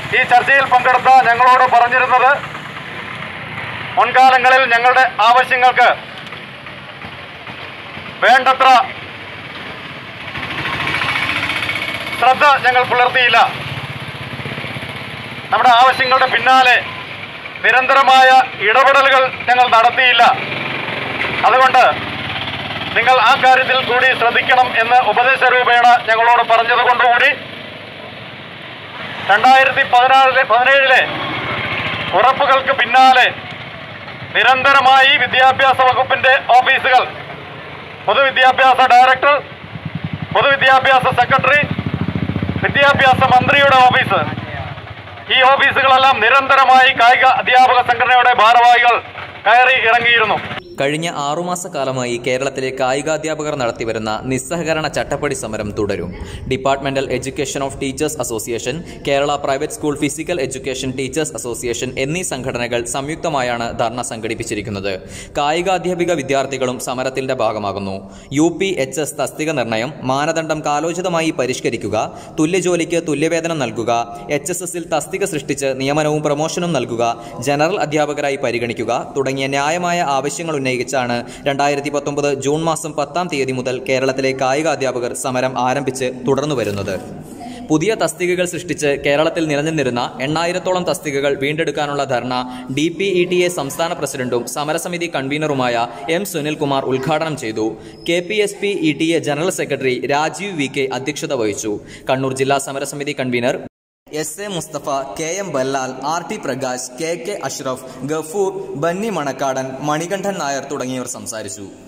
ഈ ചർച്ചയിൽ പങ്കെടുത്ത ഞങ്ങളോട് പറഞ്ഞിരുന്നത് മുൻകാലങ്ങളിൽ ഞങ്ങളുടെ ആവശ്യങ്ങൾക്ക് വേണ്ടത്ര ശ്രദ്ധ ഞങ്ങൾ പുലർത്തിയില്ല നമ്മുടെ ആവശ്യങ്ങളുടെ പിന്നാലെ നിരന്തരമായ ഇടപെടലുകൾ ഞങ്ങൾ നടത്തിയില്ല അതുകൊണ്ട് നിങ്ങൾ ആ കാര്യത്തിൽ കൂടി ശ്രദ്ധിക്കണം എന്ന് ഉപദേശ രൂപേണ ഞങ്ങളോട് പറഞ്ഞതുകൊണ്ടുകൂടി രണ്ടായിരത്തി പതിനാറിലെ പതിനേഴിലെ ഉറപ്പുകൾക്ക് പിന്നാലെ നിരന്തരമായി വിദ്യാഭ്യാസ വകുപ്പിന്റെ ഓഫീസുകൾ പൊതുവിദ്യാഭ്യാസ ഡയറക്ടർ പൊതുവിദ്യാഭ്യാസ സെക്രട്ടറി വിദ്യാഭ്യാസ മന്ത്രിയുടെ ഓഫീസ് ഈ ഓഫീസുകളെല്ലാം നിരന്തരമായി കായിക അധ്യാപക സംഘടനയുടെ ഭാരവാഹികൾ കയറി ഇറങ്ങിയിരുന്നു കഴിഞ്ഞ ആറുമാസക്കാലമായി കേരളത്തിലെ കായികാധ്യാപകർ നടത്തിവരുന്ന നിസ്സഹകരണ ചട്ടപ്പടി സമരം തുടരും departmental education of teachers association Kerala private school physical education teachers association എന്നീ സംഘടനകൾ സംയുക്തമായാണ് ധർണ സംഘടിപ്പിച്ചിരിക്കുന്നത് കായികാധ്യാപിക വിദ്യാർത്ഥികളും സമരത്തിന്റെ ഭാഗമാകുന്നു യു പി എച്ച് എസ് തസ്തിക നിർണയം മാനദണ്ഡം കാലോചിതമായി പരിഷ്കരിക്കുക തുല്യജോലിക്ക് തുല്യവേതനം നൽകുക എച്ച് എസ് എസിൽ തസ്തിക സൃഷ്ടിച്ച് നിയമനവും പ്രമോഷനും നൽകുക ജനറൽ അധ്യാപകരായി പരിഗണിക്കുക തുടങ്ങിയ ന്യായമായ ആവശ്യങ്ങൾ ഉന്നയിച്ചാണ് രണ്ടായിരത്തി പത്തൊമ്പത് ജൂൺ മാസം പത്താം തീയതി മുതൽ കേരളത്തിലെ കായിക അധ്യാപകർ സമരം ആരംഭിച്ച് തുടർന്നു വരുന്നത് പുതിയ തസ്തികകൾ സൃഷ്ടിച്ച് കേരളത്തിൽ നിലനിന്നിരുന്ന എണ്ണായിരത്തോളം തസ്തികകൾ വീണ്ടെടുക്കാനുള്ള ധർണ D P E T A സംസ്ഥാന പ്രസിഡന്റും സമരസമിതി കൺവീനറുമായ എം സുനിൽകുമാർ ഉദ്ഘാടനം ചെയ്തു K P S P E T A general secretary Rajeev V K അധ്യക്ഷത വഹിച്ചു കണ്ണൂർ ജില്ലാ സമരസമിതി കൺവീനർ S A Mustafa K M Ballal R T Prakash K K Ashraf Gafoor Benny Manakkadan Manikandan Nair തുടങ്ങിയവർ സംസാരിച്ചു